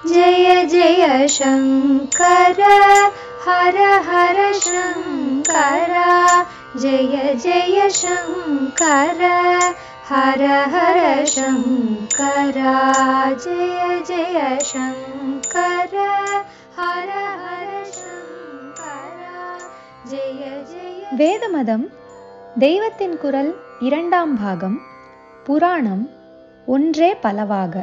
जय जय शङ्कर हर हर शङ्कर जय जय शङ्कर हर हर शङ्कर जय जय शङ्कर हर हर शङ्कर जय जय வேதமதம் தெய்வத்தின் குரல் இரண்டாம் பாகம் புராணம் ஒன்றே பலவாக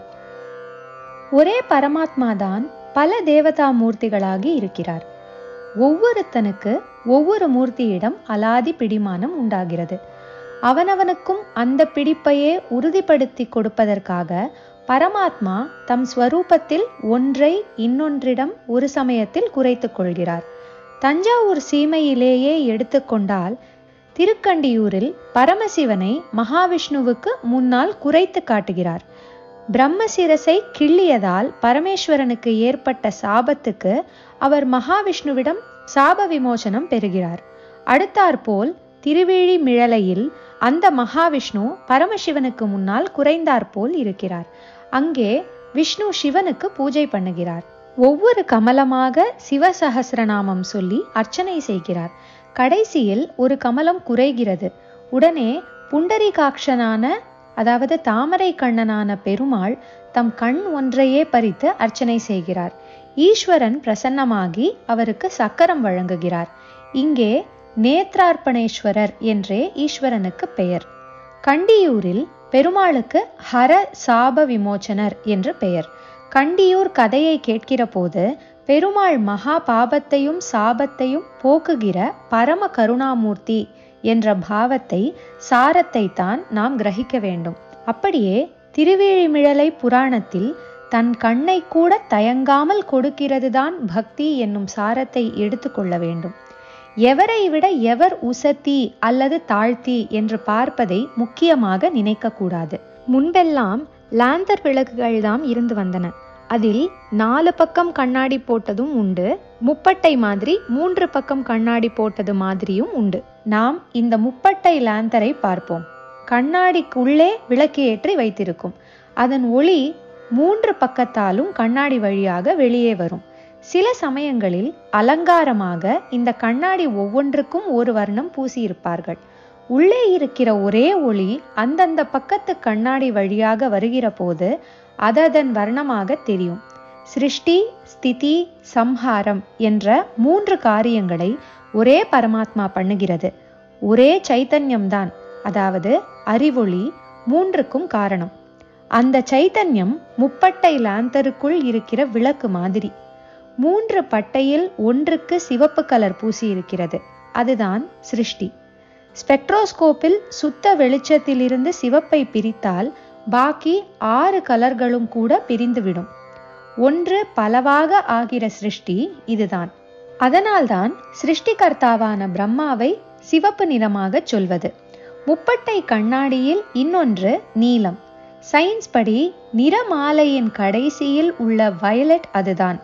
ஒரே பரமாத்மாதான் பல தேவதா மூர்த்திகளாகி இருக்கிறார் ஒவ்வொருத்தனுக்கு ஒவ்வொரு மூர்த்தியிடம் அலாதி பிடிமானம் உண்டாகிறது அவனவனுக்கும் அந்த பிடிப்பையே உறுதிப்படுத்தி கொடுப்பதற்காக பரமாத்மா தம் ஸ்வரூபத்தில் ஒன்றை இன்னொன்றிடம் ஒரு சமயத்தில் குறைத்துக் கொள்கிறார் தஞ்சாவூர் சீமையிலேயே எடுத்துக்கொண்டால் திருக்கண்டியூரில் பரமசிவனை மகாவிஷ்ணுவுக்கு முன்னால் குறைத்து காட்டுகிறார் பிரம்மசிரசை கிள்ளியதால் பரமேஸ்வரனுக்கு ஏற்பட்ட சாபத்துக்கு அவர் மகாவிஷ்ணுவிடம் சாப விமோசனம் பெறுகிறார் அடுத்தாற்போல் திருவிழிமிழலையில் அந்த மகாவிஷ்ணு பரமசிவனுக்கு முன்னால் குறைந்தாற்போல் இருக்கிறார் அங்கே விஷ்ணு சிவனுக்கு பூஜை பண்ணுகிறார் ஒவ்வொரு கமலமாக சிவசகசிரநாமம் சொல்லி அர்ச்சனை செய்கிறார் கடைசியில் ஒரு கமலம் குறைகிறது உடனே புண்டரிகாட்சனான அதாவது தாமரை கண்ணனான பெருமாள் தம் கண் ஒன்றையே பறித்து அர்ச்சனை செய்கிறார் ஈஸ்வரன் பிரசன்னமாகி அவருக்கு சக்கரம் வழங்குகிறார் இங்கே நேத்ரார்ப்பணேஸ்வரர் என்றே ஈஸ்வரனுக்கு பெயர் கண்டியூரில் பெருமாளுக்கு ஹர சாப விமோச்சனர் என்று பெயர் கண்டியூர் கதையை கேட்கிற போது பெருமாள் மகா பாபத்தையும் சாபத்தையும் போக்குகிற பரம கருணாமூர்த்தி என்ற பாவத்தை சாரத்தை தான் நாம் கிரகிக்க வேண்டும் அப்படியே திருவேழிமிழலை புராணத்தில் தன் கண்ணை கூட தயங்காமல் கொடுக்கிறதுதான் பக்தி என்னும் சாரத்தை எடுத்துக்கொள்ள வேண்டும் எவரை விட எவர் உசத்தி அல்லது தாழ்த்தி என்று பார்ப்பதை முக்கியமாக நினைக்கக்கூடாது முன்பெல்லாம் லாந்தர் விளக்குகள் தாம் இருந்து வந்தன அதில் நாலு பக்கம் கண்ணாடி போட்டதும் உண்டு முப்பட்டை மாதிரி மூன்று பக்கம் கண்ணாடி போட்டது மாதிரியும் உண்டு நாம் இந்த முப்பட்டை லாந்தரை பார்ப்போம் கண்ணாடிக்குள்ளே விளக்கு ஏற்றி வைத்திருக்கும் அதன் ஒளி மூன்று பக்கத்தாலும் கண்ணாடி வழியாக வெளியே வரும் சில சமயங்களில் அலங்காரமாக இந்த கண்ணாடி ஒவ்வொன்றுக்கும் ஒரு வர்ணம் பூசியிருப்பார்கள் உள்ளே இருக்கிற ஒரே ஒளி அந்தந்த பக்கத்து கண்ணாடி வழியாக வருகிற போது அததன் வர்ணமாக தெரியும் சிருஷ்டி ஸ்திதி சம்ஹாரம் என்ற மூன்று காரியங்களை ஒரே பரமாத்மா பண்ணுகிறது ஒரே சைத்தன்யம்தான் அதாவது அறிவொளி மூன்றுக்கும் காரணம் அந்த சைத்தன்யம் முப்பட்டை லாந்தருக்குள் இருக்கிற விளக்கு மாதிரி மூன்று பட்டையில் ஒன்றுக்கு சிவப்பு கலர் பூசி இருக்கிறது அதுதான் சிருஷ்டி ஸ்பெக்ட்ரோஸ்கோப்பில் சுத்த வெளிச்சத்திலிருந்து சிவப்பை பிரித்தால் பாக்கி ஆறு கலர்களும் கூட பிரிந்துவிடும் ஒன்று பலவாக ஆகிற சிருஷ்டி இதுதான் அதனால்தான் சிருஷ்டிகர்த்தாவான பிரம்மாவை சிவப்பு நிறமாக சொல்வது முப்பட்டை கண்ணாடியில் இன்னொன்று நீலம் சயின்ஸ் படி நிறமாலையின் கடைசியில் உள்ள வயலட் அதுதான்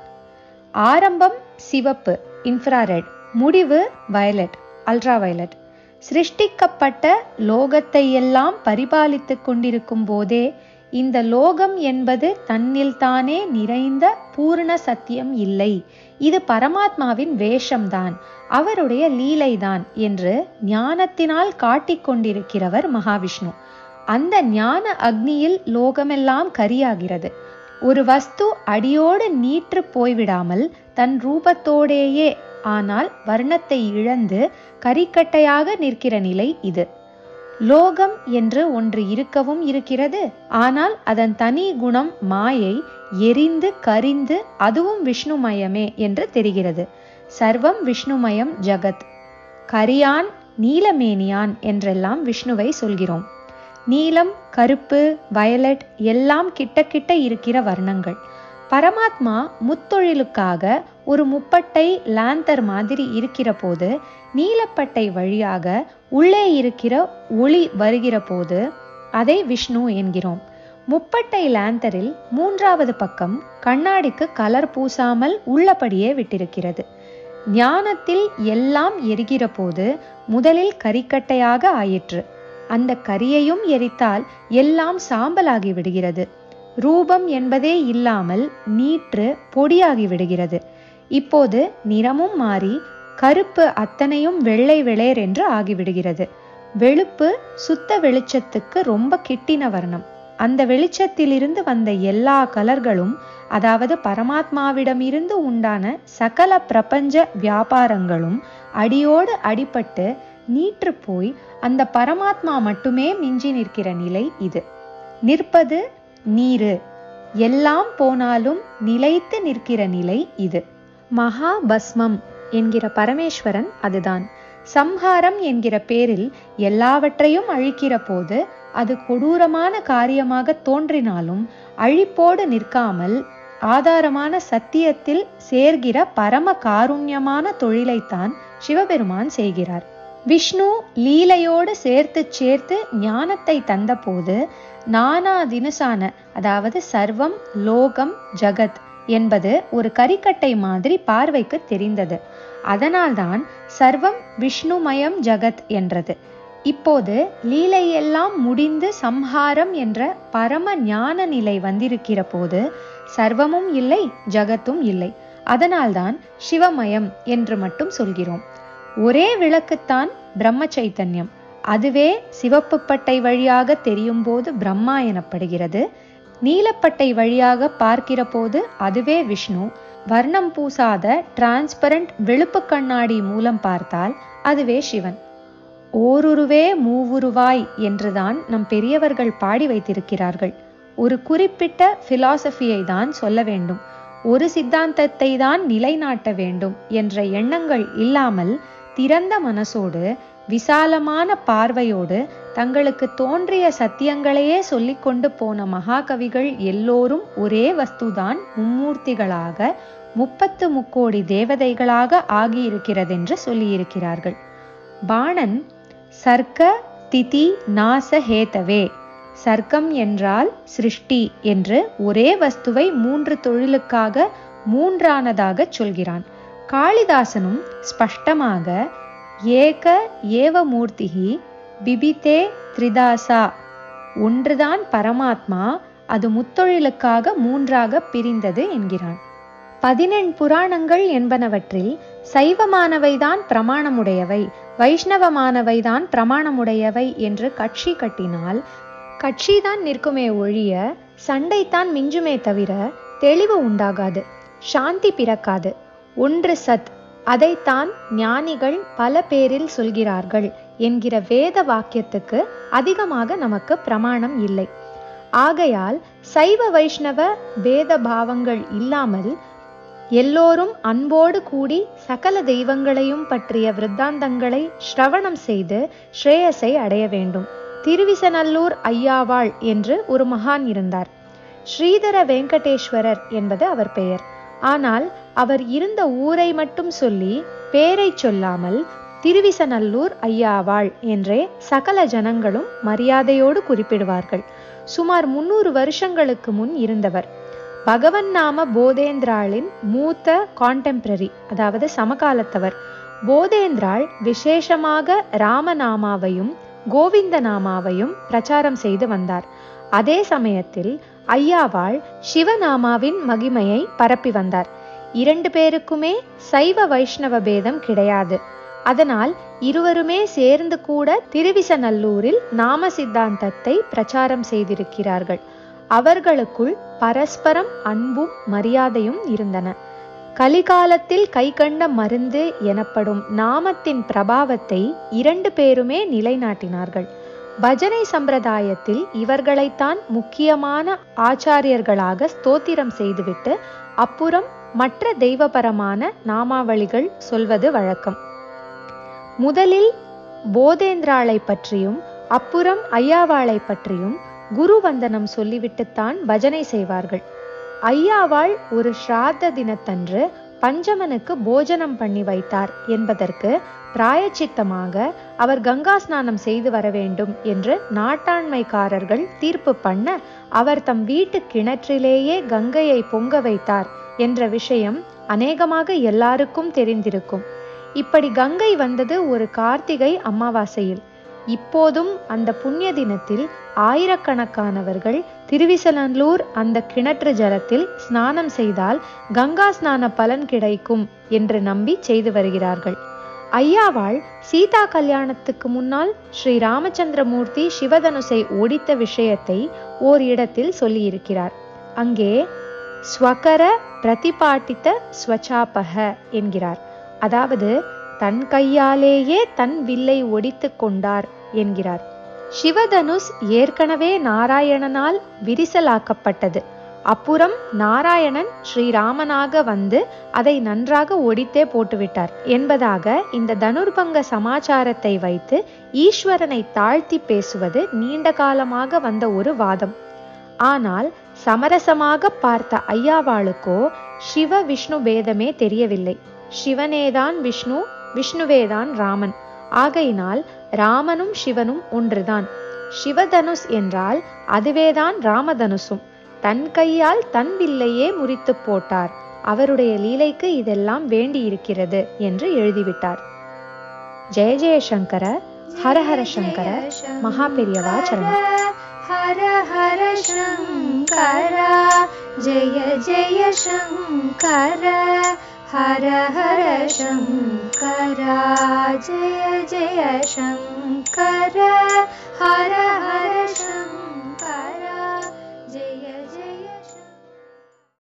ஆரம்பம் சிவப்பு இன்ஃப்ராரெட் முடிவு வயலட் அல்ட்ரா வயலட் சிருஷ்டிக்கப்பட்ட லோகத்தை எல்லாம் பரிபாலித்துக் கொண்டிருக்கும் போதே இந்த லோகம் என்பது தன்னில் தானே நிறைந்த பூர்ண சத்தியம் இல்லை இது பரமாத்மாவின் வேஷம்தான் அவருடைய லீலைதான் என்று ஞானத்தினால் காட்டிக் கொண்டிருக்கிறவர் மகாவிஷ்ணு அந்த ஞான அக்னியில் லோகமெல்லாம் கரியாகிறது ஒரு வஸ்து அடியோடு நீற்று போய்விடாமல் தன் ரூபத்தோடேயே ஆனால் வர்ணத்தை இழந்து கரிக்கட்டையாக நிற்கிற நிலை இது லோகம் என்று ஒன்று இருக்கவும் இருக்கிறது ஆனால் அதன் தனி குணம் மாயை எரிந்து கரிந்து அதுவும் விஷ்ணுமயமே என்று தெரிகிறது சர்வம் விஷ்ணுமயம் ஜகத் கரியான் நீலமேனியான் என்றெல்லாம் விஷ்ணுவை சொல்கிறோம் நீலம் கருப்பு வயலட் எல்லாம் கிட்ட கிட்ட இருக்கிற வர்ணங்கள் பரமாத்மா முத்தொழிலுக்காக ஒரு முப்பட்டை லாந்தர் மாதிரி இருக்கிற போது நீலப்பட்டை வழியாக உள்ளே இருக்கிற ஒளி வருகிற போது அதை விஷ்ணு என்கிறோம் முப்பட்டை லாந்தரில் மூன்றாவது பக்கம் கண்ணாடிக்கு கலர் பூசாமல் உள்ளபடியே விட்டிருக்கிறது ஞானத்தில் எல்லாம் எரிகிற போது முதலில் கரிக்கட்டையாக ஆயிற்று அந்த கரியையும் எரித்தால் எல்லாம் சாம்பலாகி விடுகிறது ரூபம் என்பதே இல்லாமல் நீற்று பொடியாகி விடுகிறது இப்போது நிறமும் மாறி கருப்பு அத்தனையும் வெள்ளை வெளேர் என்று ஆகிவிடுகிறது வெளுப்பு சுத்த வெளிச்சத்துக்கு ரொம்ப கிட்டின வர்ணம் அந்த வெளிச்சத்திலிருந்து வந்த எல்லா கலர்களும் அதாவது பரமாத்மாவிடமிருந்து உண்டான சகல பிரபஞ்ச வியாபாரங்களும் அடியோடு அடிபட்டு நீற்று போய் அந்த பரமாத்மா மட்டுமே மிஞ்சி நிற்கிற நிலை இது நிற்பது நீரு எல்லாம் போனாலும் நிலைத்து நிற்கிற நிலை இது மகா பஸ்மம் என்கிற பரமேஸ்வரன் அதுதான் சம்ஹாரம் என்கிற பேரில் எல்லாவற்றையும் அழிக்கிற போது அது கொடூரமான காரியமாக தோன்றினாலும் அழிப்போடு நிற்காமல் ஆதாரமான சத்தியத்தில் சேர்கிற பரம காருண்யமான தொழிலைத்தான் சிவபெருமான் செய்கிறார் விஷ்ணு லீலையோடு சேர்த்து சேர்த்து ஞானத்தை தந்தபோது நானா தினுசான அதாவது சர்வம் லோகம் ஜகத் என்பது ஒரு கரிக்கட்டை மாதிரி பார்வைக்கு தெரிந்தது அதனால்தான் சர்வம் விஷ்ணுமயம் ஜகத் என்றது இப்போது லீலையெல்லாம் முடிந்து சம்ஹாரம் என்ற பரம ஞான நிலை வந்திருக்கிற போது சர்வமும் இல்லை ஜகத்தும் இல்லை அதனால்தான் சிவமயம் என்று மட்டும் சொல்கிறோம் ஒரே விளக்குத்தான் பிரம்ம சைத்தன்யம் அதுவே சிவப்பு பட்டை வழியாக தெரியும் போது பிரம்மா எனப்படுகிறது நீலப்பட்டை வழியாக பார்க்கிற போது அதுவே விஷ்ணு வர்ணம் பூசாத டிரான்ஸ்பரண்ட் வெளுப்பு கண்ணாடி மூலம் பார்த்தால் அதுவே சிவன் ஓருருவே மூவுருவாய் என்றுதான் நம் பெரியவர்கள் பாடி வைத்திருக்கிறார்கள் ஒரு குறிப்பிட்ட பிலாசபியை தான் சொல்ல வேண்டும் ஒரு சித்தாந்தத்தை தான் நிலைநாட்ட வேண்டும் என்ற எண்ணங்கள் இல்லாமல் திறந்த மனசோடு விசாலமான பார்வையோடு தங்களுக்கு தோன்றிய சத்தியங்களையே சொல்லிக்கொண்டு போன மகாகவிகள் எல்லோரும் ஒரே வஸ்துதான் மும்மூர்த்திகளாக முப்பத்து முக்கோடி தேவதைகளாக ஆகியிருக்கிறதென்று சொல்லியிருக்கிறார்கள் பாணன் சர்க்க திதி நாச ஹேதவே சர்க்கம் என்றால் சிருஷ்டி என்று ஒரே வஸ்துவை மூன்று தொழிலுக்காக மூன்றானதாக சொல்கிறான் காளிதாசனும் ஸ்பஷ்டமாக ஏக ஏவ மூர்த்திகி பிபிதே த்ரிதாசா ஒன்றுதான் பரமாத்மா அது முத்தொழிலுக்காக மூன்றாக பிரிந்தது என்கிறான் பதினெண் புராணங்கள் என்பனவற்றில் சைவமானவைதான் பிரமாணமுடையவை வைஷ்ணவமானவைதான் பிரமாணமுடையவை என்று கட்சி கட்டினால் கட்சிதான் நிற்குமே ஒழிய சண்டைத்தான் மிஞ்சுமே தவிர தெளிவு உண்டாகாது சாந்தி பிறக்காது ஒன்று சத் அதைத்தான் ஞானிகள் பல பேரில் சொல்கிறார்கள் என்கிற வேத வாக்கியத்துக்கு அதிகமாக நமக்கு பிரமாணம் இல்லை ஆகையால் சைவ வைஷ்ணவ வேத பாவங்கள் இல்லாமல் எல்லோரும் அன்போடு கூடி சகல தெய்வங்களையும் பற்றிய விருத்தாந்தங்களை ஸ்ரவணம் செய்து ஸ்ரேயஸை அடைய வேண்டும் திருவிசநல்லூர் ஐயாவாள் என்று ஒரு மகான் இருந்தார் ஸ்ரீதர வெங்கடேஸ்வரர் என்பது அவர் பெயர் ஆனால் அவர் இருந்த ஊரை மட்டும் சொல்லி பேரை சொல்லாமல் திருவிசநல்லூர் ஐயாவாள் என்றே சகல ஜனங்களும் மரியாதையோடு குறிப்பிடுவார்கள் சுமார் முன்னூறு வருஷங்களுக்கு முன் இருந்தவர் பகவன் நாம போதேந்திராளின் மூத்த கான்டெம்பரரி அதாவது சமகாலத்தவர் போதேந்திராள் விசேஷமாக ராமநாமாவையும் கோவிந்த நாமாவையும் பிரச்சாரம் செய்து வந்தார் அதே சமயத்தில் ஐயாவாள் சிவநாமாவின் மகிமையை பரப்பி வந்தார் இரண்டு பேருக்குமே சைவ வைஷ்ணவ பேதம் கிடையாது அதனால் இருவருமே சேர்ந்து கூட திருவிசநல்லூரில் நாம சித்தாந்தத்தை பிரச்சாரம் செய்திருக்கிறார்கள் அவர்களுக்குள் பரஸ்பரம் அன்பும் மரியாதையும் இருந்தன கலிகாலத்தில் கைகண்ட மருந்து எனப்படும் நாமத்தின் பிரபாவத்தை இரண்டு பேருமே நிலைநாட்டினார்கள் பஜனை சம்பிரதாயத்தில் இவர்களைத்தான் முக்கியமான ஆச்சாரியர்களாக ஸ்தோத்திரம் செய்துவிட்டு அப்புறம் மற்ற தெய்வபரமான நாமாவளிகள் சொல்வது வழக்கம் முதலில் போதேந்திராளை பற்றியும் அப்புறம் ஐயாவாளை பற்றியும் குரு வந்தனம் சொல்லிவிட்டுத்தான் பஜனை செய்வார்கள் ஐயாவாள் ஒரு ஸ்ராத்த தினத்தன்று பஞ்சமனுக்கு போஜனம் பண்ணி வைத்தார் என்பதற்கு பிராயச்சித்தமாக அவர் கங்கா ஸ்நானம் செய்து வர வேண்டும் என்று நாட்டாண்மைக்காரர்கள் தீர்ப்பு பண்ண அவர் தம் வீட்டு கிணற்றிலேயே கங்கையை பொங்க வைத்தார் என்ற விஷயம் அநேகமாக எல்லாருக்கும் தெரிந்திருக்கும் இப்படி கங்கை வந்தது ஒரு கார்த்திகை அமாவாசையில் இப்போதும் அந்த புண்ணிய தினத்தில் ஆயிரக்கணக்கானவர்கள் திருவிசநல்லூர் அந்த கிணற்று ஜலத்தில் ஸ்நானம் செய்தால் கங்கா ஸ்நான பலன் கிடைக்கும் என்று நம்பி செய்து வருகிறார்கள் ஐயாவாள் சீதா கல்யாணத்துக்கு முன்னால் ஸ்ரீ ராமச்சந்திரமூர்த்தி சிவதனுசை ஒடித்த விஷயத்தை ஓர் இடத்தில் சொல்லியிருக்கிறார் அங்கே ஸ்வகர பிரதிபாட்டித்த ஸ்வச்சாபக என்கிறார் அதாவது தன் கையாலேயே தன் வில்லை ஒடித்து கொண்டார் என்கிறார் சிவதனுஷ் ஏற்கனவே நாராயணனால் விரிசலாக்கப்பட்டது அப்புறம் நாராயணன் ஸ்ரீராமனாக வந்து அதை நன்றாக ஒடித்தே போட்டுவிட்டார் என்பதாக இந்த தனுர்பங்க சமாச்சாரத்தை வைத்து ஈஸ்வரனை தாழ்த்தி பேசுவது நீண்ட காலமாக வந்த ஒரு வாதம் ஆனால் சமரசமாக பார்த்த ஐயாவாளுக்கோ சிவ விஷ்ணு பேதமே தெரியவில்லை சிவனேதான் விஷ்ணு விஷ்ணுவேதான் ராமன் ஆகையினால் ராமனும் சிவனும் ஒன்றுதான் சிவதனுஷ் என்றால் அதுவேதான் ராமதனுசும் தன் கையால் தன் வில்லையே முறித்து போட்டார் அவருடைய லீலைக்கு இதெல்லாம் வேண்டி இருக்கிறது என்று எழுதிவிட்டார் ஜெய ஜெயசங்கர ஹர ஹர சங்கர மகா பெரியவா சரணம் हर हर शङ्कर जय जय शङ्कर हर हर शङ्कर जय जय शङ्कर हर हर शङ्कर